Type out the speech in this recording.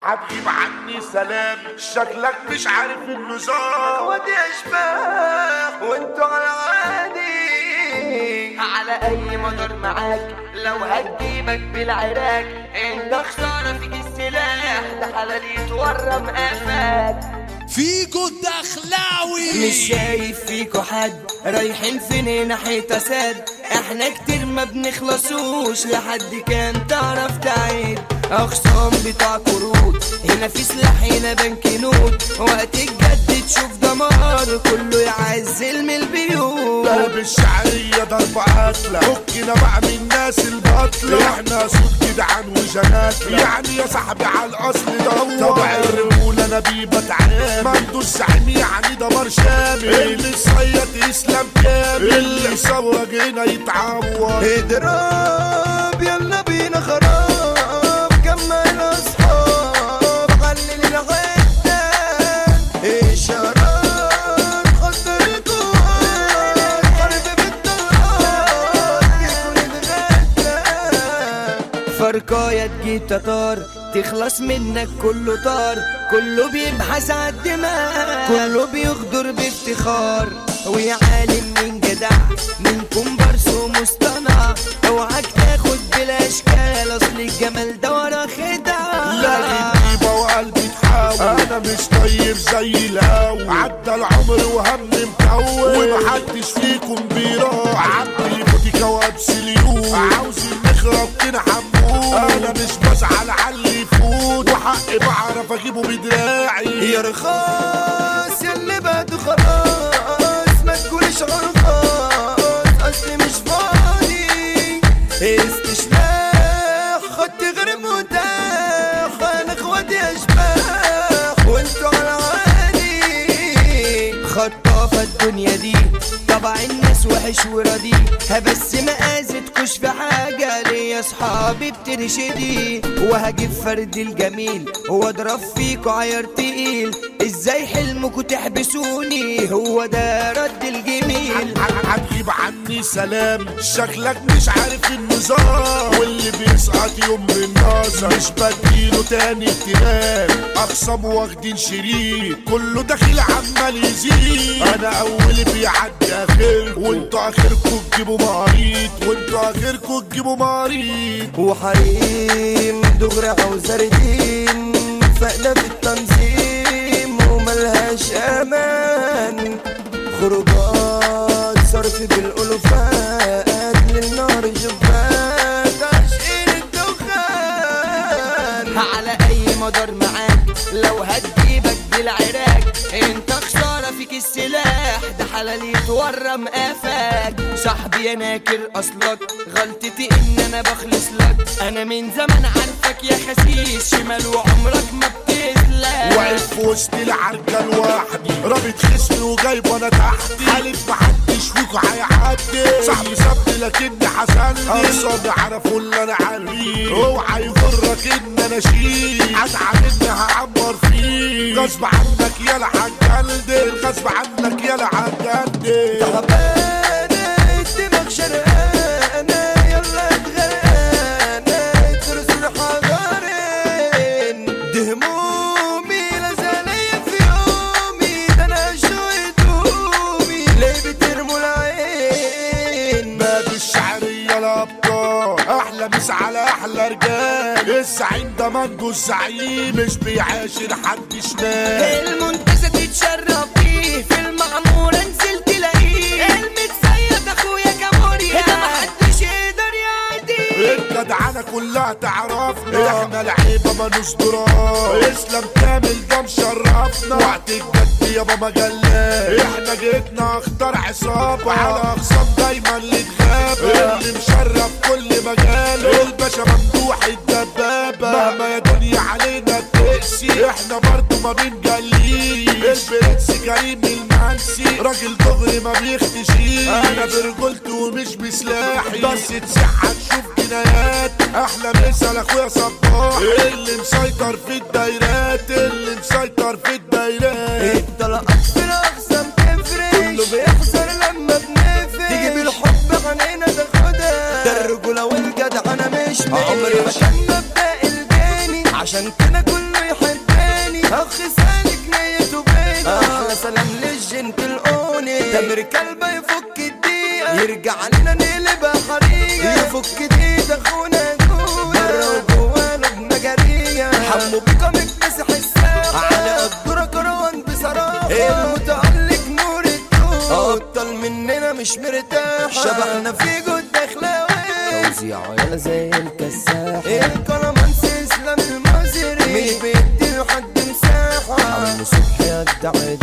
هتجيب عني سلام شكلك مش عارف النظام ودي اشباح وانتوا على عادي على اي مدار معاك لو هتجيبك بالعراك انت خسارة فيك السلاح ده حلال يتورم قفاك فيكو الدخلاوي مش شايف فيكو حد رايحين فين ناحية اسد احنا كتير ما بنخلصوش لحد كام تعرف تعيد اخصام بتاع قروض هنا في سلاح هنا بنك نوت وقت الجد تشوف دمار كله يعزل من البيوت قلب الشعرية ضرب قتلة فكنا بقى من الناس البطلة احنا صوت جدعان وجناتلة يعني يا صاحبي على الاصل دور طبع الرجولة انا بيه بتعامل مندوس زعيم يعني دمار شامل اللي صيد اسلام كامل اللي يصوج هنا يتعور اضرب يلا بينا خراب جمع الاصحاب خلي الغدا اشارات خط الجوار قلب بالدار يكون اتغدى فرقاية تجيب تتار تخلص منك كله طار كله بيبحث على الدماء كله بيغدر بافتخار ويا عالم من جدع من كومبارس ومصطنع اوعك تاخد بالاشكال اصل الجمال ده ورا خدع لا غيبة وقلبي تحاول انا مش طيب زي الاول عدى العمر وهم مكون ومحدش فيكم بيراعي عبي بوتيكا وابسليون عاوزين نخرب كده حمود انا مش بزعل على اللي يفوت وحقي بعرف اجيبه بدراعي يا رخاص ياللي بعده خلاص ما تقولش غلطان اصلي مش فاضي استشلاح خدت غير متاح انا اخواتي اشباح وانتوا على عادي خطافة الدنيا دي طبع الناس وحش وردي بس ما اذتكوش في حاجة ليا اصحابي بترشدي وهجيب فرد الجميل واضرب فيكوا عيار تقيل ازاي حلمكوا تحبسوني هو ده رد الجميل هتجيب عني سلام شكلك مش عارف النظام واللي بيسقط يوم من نظر مش بديله تاني اهتمام اقسم واخدين شريك كله داخل عمال يزيد انا اول بيعدي اخر وانتوا اخركوا تجيبوا مريض وانتوا اخركوا تجيبوا مريض وحريم دغري عاوزة ردين فقدة في التنظيم وملهاش امان خروجات صرف بالالوفات للنار جبات عشقين الدخان على اي مدار معاك لو هتجيبك بالعراك انت خسارة فيك السلاح ده حلال يتورم قفاك صاحبي يا ناكر اصلك غلطتي ان انا بخلص لك انا من زمان عارفك يا خسيس شمال وعمرك ما بتسلك واقف في وسط العركة لوحدي رابط خصمي وجايب انا تحتي حالف محدش فيكوا هيعدي صاحبي سابني لكني حسني اقصد عرفوا اللي انا عارفين اوعى يغرك ان انا شيل ازعل اني هعمر فيه غصب عنك يالا هتجلد غصب عنك يالا هتجلد تعبانة الدماغ شرقانة يلا اتغرقانة ترسل حجرين دي همومي لازالية في يومي ده انا شوية همومي ليه بترموا العين باب الشعرية الأبطال أحلى مس على أحلى رجال الزعيم ده مندو الزعيم مش بيعاشر حد شمال المنتزه تتشرب بيه في المعمورة نزل تلاقيه المتسيد اخويا كابوريا ده محدش يقدر يعديه الجدعنة كلها تعرفنا احنا العيبة ما نصدرها اسلام كامل ده مشرفنا وقت الجد يابا مجلات احنا جيتنا اختار عصابة على اخصام دايما اللي تغاب اللي مشرف كل مجال الباشا ممدوح الدبابة مهما يا دنيا علينا بتقسي احنا برضو ما بنجليش البرنس كريم المنسي راجل دغري ما بيختشيش انا برجولتي ومش بسلاحي بس تسحة تشوف جنايات احلى مثال اخويا صباح اللي مسيطر في الدايرات اللي مسيطر في الدايرات الطلقات في الاقسام تفرق كله بيحذر لما بنفرق تيجي بالحب عنينا تاخدها ده الرجولة والجدع انا مش عمري ما كان مبدأ الجاني عشان كده كله يحبني اخ سالك نيته بيني احلى سلام للجنت الاوني تمر كلبه يفك الدقيقه يرجع علينا نقلبها حريقه يفك دقيقه اخونا جوه بره وجوه لبنى جريه حمو بيكا مكتسح الساحه على قدره كروان بصراحه المتألق نور الدود ابطال مننا مش مرتاح شبحنا في جود دخلاوي توزيع يلا زي الكساح الكلامانس اسلام المصري مش بيدي لحد مساحه عم صبحي يدعي